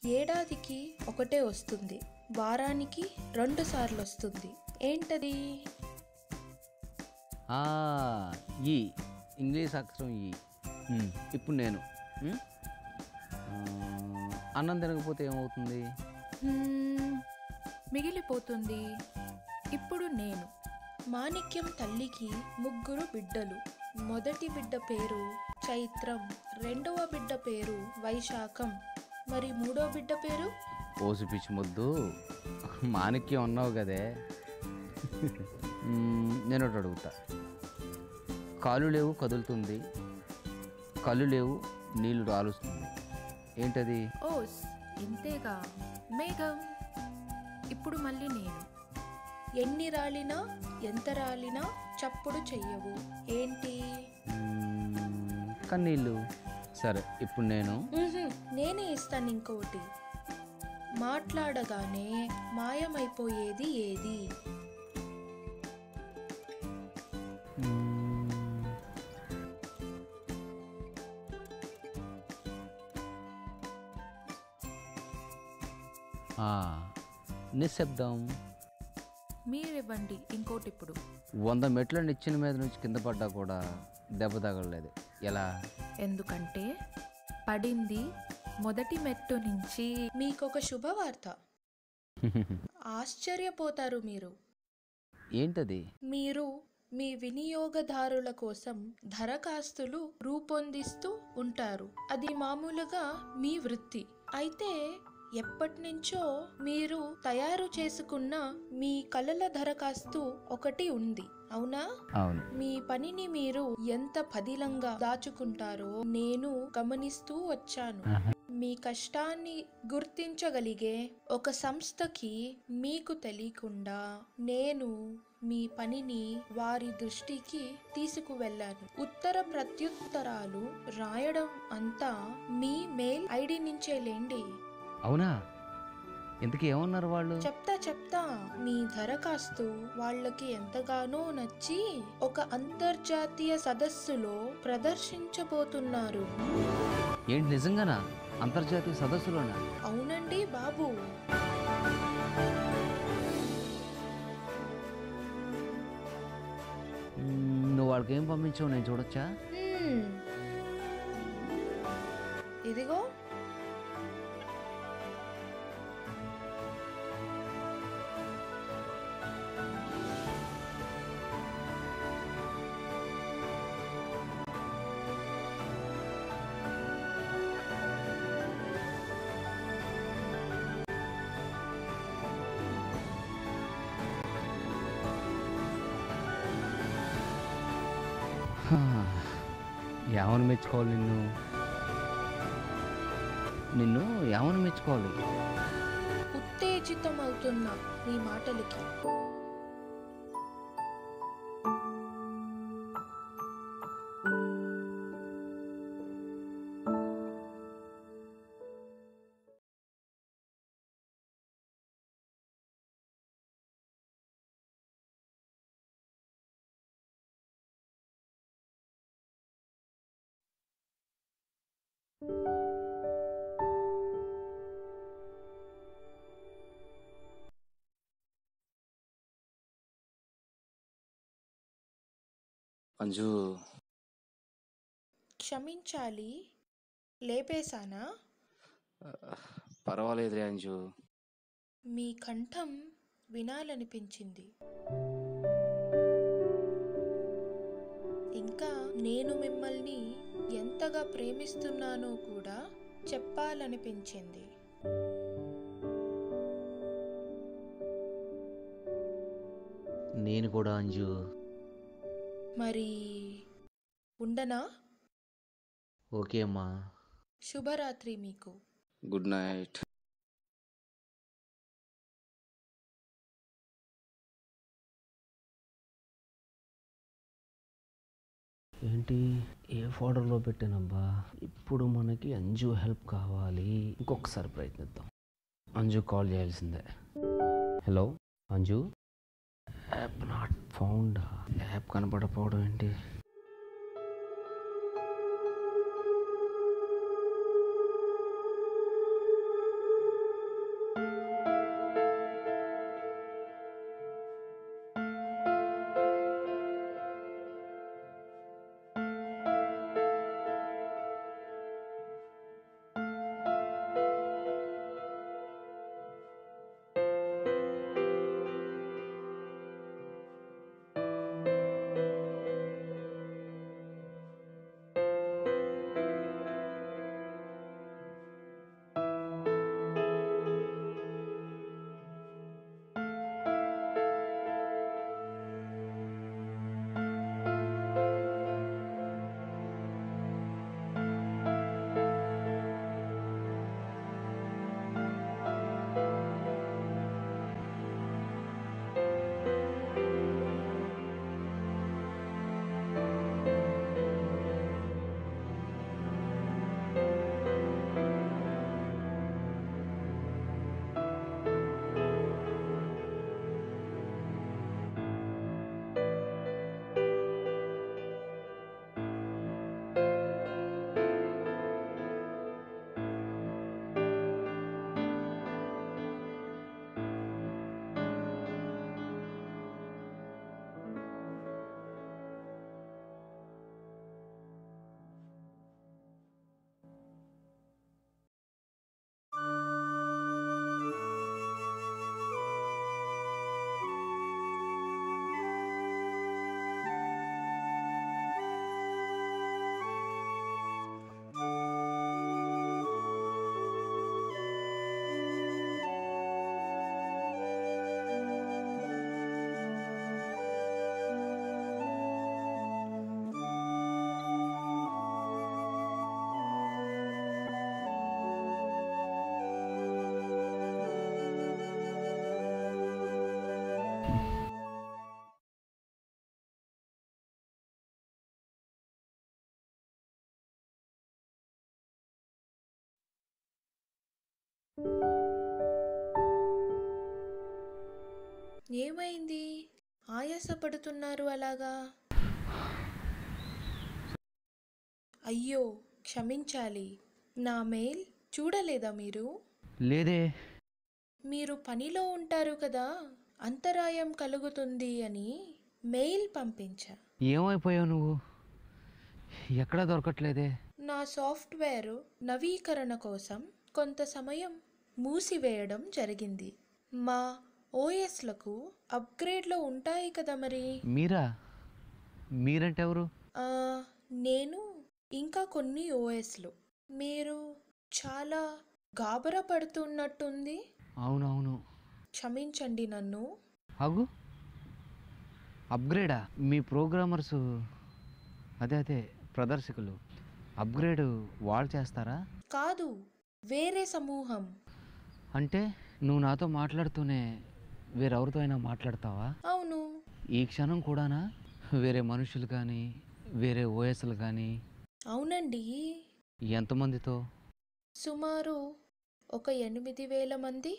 ఏడాదికి ఒకటే వస్తుంది వారానికి రెండు సార్లు వస్తుంది ఏంటది ఆ, ఈ ఇంగ్లీష్ అక్షరం ఈ ఉమ్, ఇప్పుడు నేను ఉమ్, ఆ, అన్నం తినకపోతే ఏమవుతుంది హ్మ్, మిగిలిపోతుంది ఇప్పుడు నేను మాణిక్యం తల్లికి ముగ్గురు బిడ్డలు మొదటి బిడ్డ పేరు చైత్రం రెండవ బిడ్డ పేరు వైశాఖం మరి మూడో బిడ్డ పేరు ఓసి పిచ్చి ముద్దు మాణిక్యం ఉన్నావు కదే ఉమ్, నేను ఒకటి అడుగుతా కాలు లేవు కదులుతుంది కళ్ళు లేవు నీళ్లు రాలుస్తుంది ఏంటది ఓస్ ఇంతేగా మేఘం ఇప్పుడు మళ్ళీ నేను ఎన్ని రాలినా ఎంత రాలినా చప్పుడు చెయ్యవు ఏంటి ఉమ్, కన్నీళ్ళు సరే ఇప్పుడు నేను ఉహుం, నేనే ఇస్తాను ఇంకోటి మాట్లాడగానే మాయమైపోయేది ఏది ఉమ్, ఆ, నిశ్శబ్దం మీరివ్వండి ఇంకోటి ఇప్పుడు వంద మెట్ల నిచ్చిన మీద నుంచి కింద పడ్డా కూడా దెబ్బ తగలలేదు ఎలా ఎందుకంటే పడింది మొదటి మెట్టు నుంచి మీకొక శుభవార్త ఆశ్చర్యపోతారు మీరు ఏంటది మీరు మీ వినియోగదారుల కోసం దరఖాస్తులు రూపొందిస్తూ ఉంటారు అది మామూలుగా మీ వృత్తి అయితే ఎప్పటి నుంచో మీరు తయారు చేసుకున్న మీ కలల దరఖాస్తు ఒకటి ఉంది అవునా అవును మీ పనిని మీరు ఎంత పదిలంగా దాచుకుంటారో నేను గమనిస్తూ వచ్చాను మీ కష్టాన్ని గుర్తించగలిగే ఒక సంస్థకి మీకు తెలియకుండా నేను మీ పనిని వారి దృష్టికి తీసుకువెళ్ళాను ఉత్తర ప్రత్యుత్తరాలు రాయడం అంతా మీ మెయిల్ ఐడి నుంచే లేండి అవునా ఇంతకీ ఏమన్నారు వాళ్ళు చెప్తా చెప్తా మీ దరఖాస్తు వాళ్ళకి ఎంతగానో నచ్చి ఒక అంతర్జాతీయ సదస్సులో ప్రదర్శించబోతున్నారు ఏంటి నిజంగానా అంతర్జాతీయ సదస్సులోనా అవునండి బాబు మ్మ్, నువ్వు వాళ్ళకి ఏం పంపించావు నేను చూడొచ్చా హ్మ్. ఇదిగో హా, ఏమని మెచ్చుకోవాలి నిన్ను నిన్ను ఏమని మెచ్చుకోవాలి ఉత్తేజితమవుతున్నా మీ మాటలకి అంజు క్షమించాలి లేపేశానా పర్వాలేదులే అంజు మీ కంఠం వినాలనిపించింది ఇంకా నేను మిమ్మల్ని ఎంతగా ప్రేమిస్తున్నానో కూడా చెప్పాలనిపించింది నేను కూడా అంజు మరి ఉండనా ఓకే అమ్మా శుభరాత్రి మీకు గుడ్ నైట్ ఏంటి ఏ ఫోల్డర్లో పెట్టానబ్బా ఇప్పుడు మనకి అంజు హెల్ప్ కావాలి ఇంకొకసారి ప్రయత్నిద్దాం అంజు కాల్ చేయాల్సిందే hello Anju app not found app కనపడకపోవడం ఏంటి ఏమైంది ఆయాసపడుతున్నారు అలాగా అయ్యో క్షమించాలి నా మెయిల్ చూడలేదా మీరు లేదే మీరు పనిలో ఉంటారు కదా అంతరాయం కలుగుతుంది అని మెయిల్ పంపించా ఏమైపోయావు నువ్వు ఎక్కడా దొరకట్లేదే నా సాఫ్ట్వేర్ నవీకరణ కోసం కొంత సమయం మూసివేయడం జరిగింది మా ఓఎస్లకు అప్గ్రేడ్లో ఉంటాయి కదా మరి మీరా మీరంటే ఎవరు ఆ, నేను ఇంకా కొన్ని ఓఎస్లు మీరు చాలా గాబరా పడుతున్నట్టుంది అవునవును క్షమించండి నన్ను అగు అప్గ్రేడా మీ ప్రోగ్రామర్స్ అదే అదే ప్రదర్శకులు అప్గ్రేడ్ వాళ్ళు చేస్తారా కాదు వేరే సమూహం అంటే నువ్వు నాతో మాట్లాడుతూనే వేరెవరితో అయినా మాట్లాడతావా అవును ఈ క్షణం కూడానా వేరే మనుషులు కానీ వేరే ఓఎస్లు కానీ అవునండి ఎంతమందితో సుమారు ఒక ఎనిమిది వేల మంది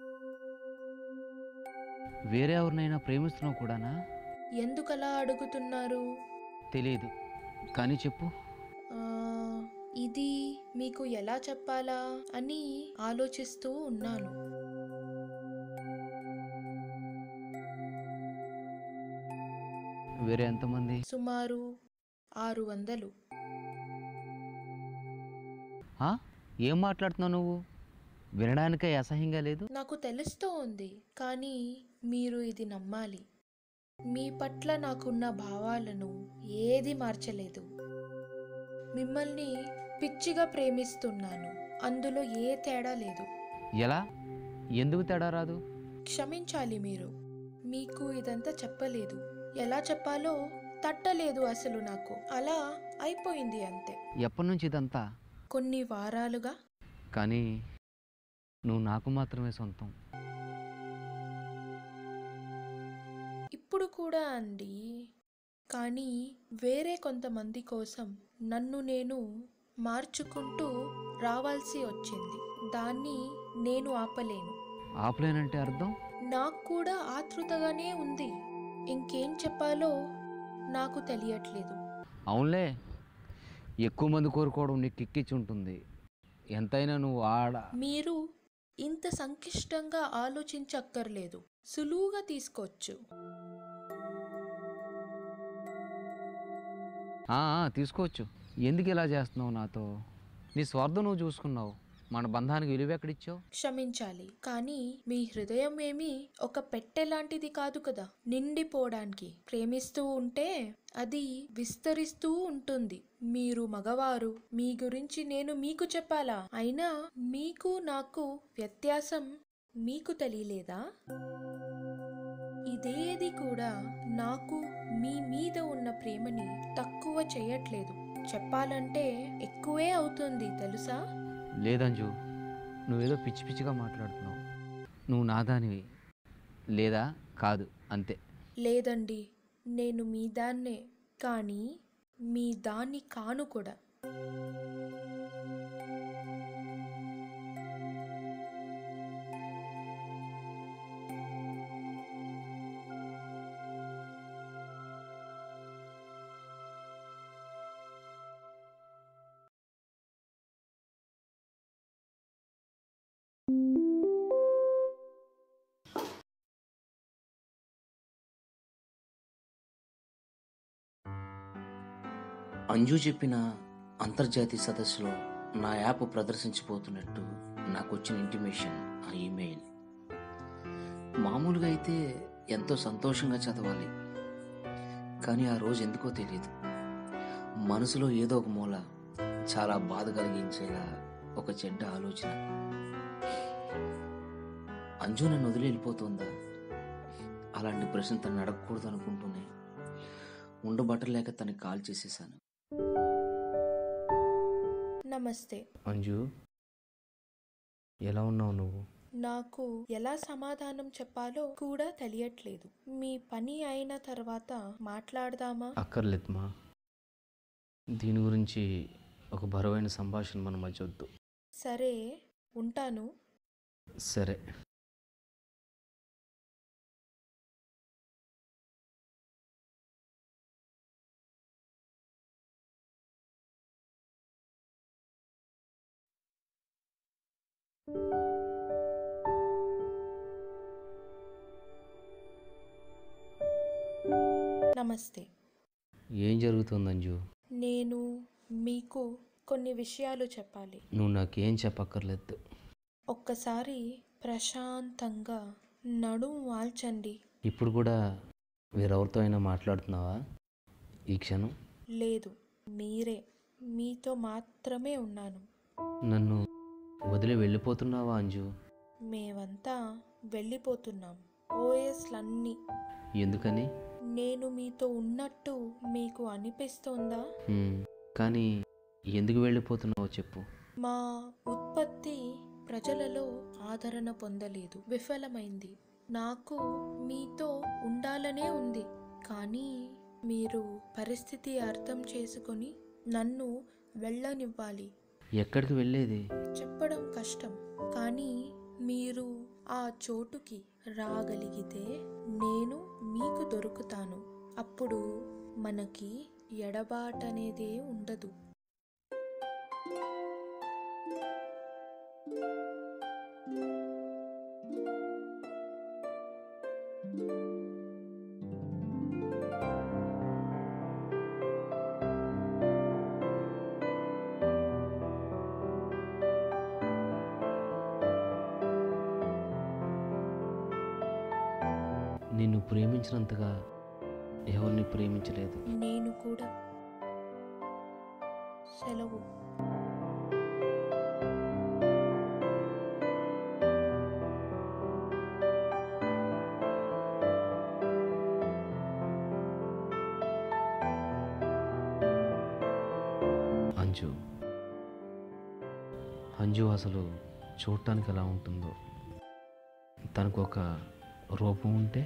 వేరే ఎవరినైనా ప్రేమిస్తున్నావు కూడానా ఎందుకలా అడుగుతున్నారు తెలియదు కానీ చెప్పు ఆ, ఇది మీకు ఎలా చెప్పాలా అని ఆలోచిస్తూ ఉన్నాను వేరే ఎంతమంది సుమారు ఆరు వందలు ఆ? ఏం మాట్లాడుతున్నావు నువ్వు వినడానికే అసహ్యంగా లేదు నాకు తెలుస్తూ ఉంది కానీ మీరు ఇది నమ్మాలి మీ పట్ల నాకున్న భావాలను ఏది మార్చలేదు మిమ్మల్ని పిచ్చిగా ప్రేమిస్తున్నాను అందులో ఏ తేడా లేదు ఎలా ఎందుకు తేడా రాదు క్షమించాలి మీరు మీకు ఇదంతా చెప్పలేదు ఎలా చెప్పాలో తట్టలేదు అసలు నాకు అలా అయిపోయింది అంతే ఎప్పటి నుంచి ఇదంతా కొన్ని వారాలుగా కానీ నువ్వు నాకు మాత్రమే సొంతం ఇప్పుడు కూడా అండి కానీ వేరే కొంతమంది కోసం నన్ను నేను మార్చుకుంటూ రావాల్సి వచ్చింది దాన్ని నేను ఆపలేను ఆపలేనంటే అర్థం నాకు కూడా ఆతృతగానే ఉంది ఇంకేం చెప్పాలో నాకు తెలియట్లేదు అవునులే ఎక్కువ మంది కోరుకోవడం నీకు ఎక్కించి ఉంటుంది ఎంతైనా నువ్వు ఆడ మీరు ఇంత సంక్లిష్టంగా ఆలోచించక్కర్లేదు సులువుగా తీసుకోవచ్చు ఆ, ఆ, తీసుకోవచ్చు ఎందుకు ఇలా చేస్తున్నావు నాతో నీ స్వార్థం నువ్వు చూసుకున్నావు మన బంధానికి విలువ ఎక్కడిచ్చావు క్షమించాలి కానీ మీ హృదయం ఏమీ ఒక పెట్టె లాంటిది కాదు కదా నిండిపోవడానికి ప్రేమిస్తూ ఉంటే అది విస్తరిస్తూ ఉంటుంది మీరు మగవారు మీ గురించి నేను మీకు చెప్పాలా అయినా మీకు నాకు వ్యత్యాసం మీకు తెలియలేదా ఇదేది కూడా నాకు మీ మీద ఉన్న ప్రేమని తక్కువ చేయట్లేదు చెప్పాలంటే ఎక్కువే అవుతుంది తెలుసా లేదంజు నువ్వేదో పిచ్చి పిచ్చిగా మాట్లాడుతున్నావు నువ్వు నాదానివి లేదా కాదు అంతే లేదండి నేను మీ దాన్నే కానీ మీ దాన్ని కాను కూడా అంజు చెప్పిన అంతర్జాతీయ సదస్సులో నా యాప్ ప్రదర్శించిపోతున్నట్టు నాకు వచ్చిన ఇంటిమేషన్ ఆ ఈమెయిల్ మామూలుగా అయితే ఎంతో సంతోషంగా చదవాలి కానీ ఆ రోజు ఎందుకో తెలియదు మనసులో ఏదో ఒక మూల చాలా బాధ కలిగించేలా ఒక చెడ్డ ఆలోచన అంజు నన్ను వదిలి వెళ్ళిపోతుందా అలాంటి ప్రశ్న తను అడగకూడదు అనుకుంటూనే ఉండబట్టలేక తనకి కాల్ చేసేసాను నమస్తే అంజు ఎలా ఉన్నావు నువ్వు నాకు ఎలా సమాధానం చెప్పాలో కూడా తెలియట్లేదు మీ పని అయిన తర్వాత మాట్లాడదామా అక్కర్లేదమ్మా దీని గురించి ఒక బరువైన సంభాషణ మన మధ్య వద్దు సరే ఉంటాను సరే నమస్తే ఏం జరుగుతుంది అంజు నేను మీకు కొన్ని విషయాలు చెప్పాలి నువ్వు నాకేం చెప్పక్కర్లేదు ఒక్కసారి ప్రశాంతంగా నడుం వాల్చండి ఇప్పుడు కూడా వేరెవరితో అయినా మాట్లాడుతున్నావా ఈ క్షణం లేదు మీరే మీతో మాత్రమే ఉన్నాను నన్ను వదిలి వెళ్ళిపోతున్నావా అంజు మేమంతా వెళ్ళిపోతున్నాం ఓఎస్లన్నీ ఎందుకని నేను మీతో ఉన్నట్టు మీకు అనిపిస్తోందా హ్మ్, కానీ ఎందుకు వెళ్ళిపోతున్నావో చెప్పు మా ఉత్పత్తి ప్రజలలో ఆదరణ పొందలేదు విఫలమైంది నాకు మీతో ఉండాలనే ఉంది కానీ మీరు పరిస్థితి అర్థం చేసుకొని నన్ను వెళ్ళనివ్వాలి ఎక్కడికి వెళ్ళేది చెప్పడం కష్టం కానీ మీరు ఆ చోటుకి రాగలిగితే నేను మీకు దొరుకుతాను అప్పుడు మనకి ఎడబాటనేదే ఉండదు నిన్ను ప్రేమించినంతగా ఎవరిని ప్రేమించలేదు నేను కూడా సెలవు అంజు అంజు అసలు చూడటానికి ఎలా ఉంటుందో తనకు ఒక రూపం ఉంటే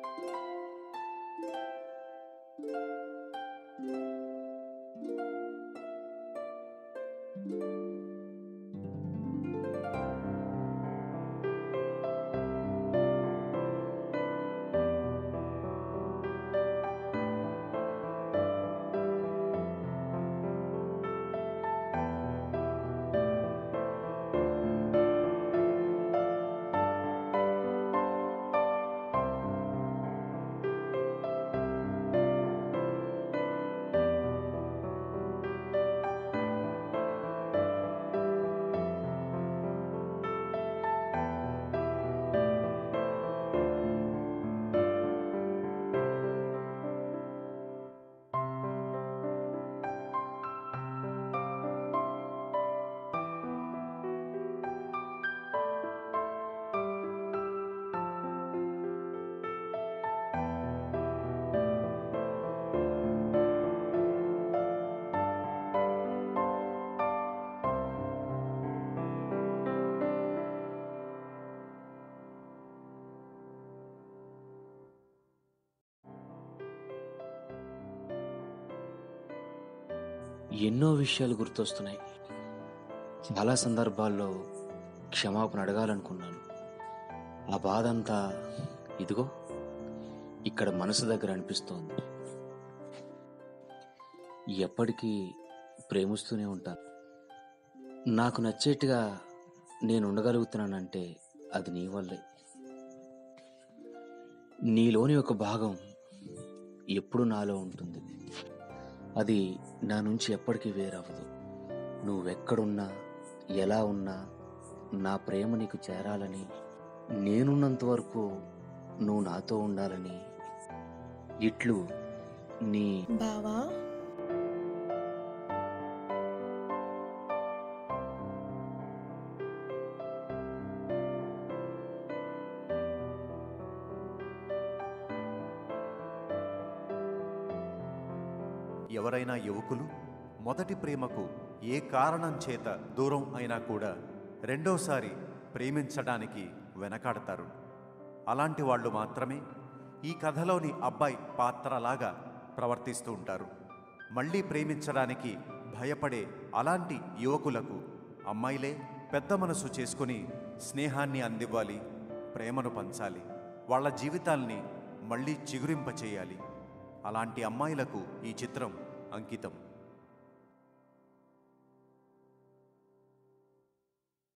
ఎన్నో విషయాలు గుర్తొస్తున్నాయి చాలా సందర్భాల్లో క్షమాపణ అడగాలనుకున్నాను ఆ బాధ అంతా ఇదిగో ఇక్కడ మనసు దగ్గర అనిపిస్తోంది ఎప్పటికీ ప్రేమిస్తూనే ఉంటాను నాకు నచ్చేట్టుగా నేను ఉండగలుగుతున్నానంటే అది నీ వల్లే నీలోని ఒక భాగం ఎప్పుడు నాలో ఉంటుంది అది నా నుంచి ఎప్పటికీ వేరవ్వదు నువ్వెక్కడున్నా ఎలా ఉన్నా నా ప్రేమ నీకు చేరాలని నేనున్నంత వరకు నువ్వు నాతో ఉండాలని ఇట్లు నీ బావా ఎవరైనా యువకులు మొదటి ప్రేమకు ఏ కారణం చేత దూరం అయినా కూడా రెండోసారి ప్రేమించడానికి వెనకాడతారు అలాంటి వాళ్ళు మాత్రమే ఈ కథలోని అబ్బాయి పాత్రలాగా ప్రవర్తిస్తూ ఉంటారు మళ్ళీ ప్రేమించడానికి భయపడే అలాంటి యువకులకు అమ్మాయిలే పెద్ద మనసు చేసుకొని స్నేహాన్ని అందివ్వాలి ప్రేమను పంచాలి వాళ్ళ జీవితాల్ని మళ్ళీ చిగురింపచేయాలి అలాంటి అమ్మాయిలకు ఈ చిత్రం అంకితం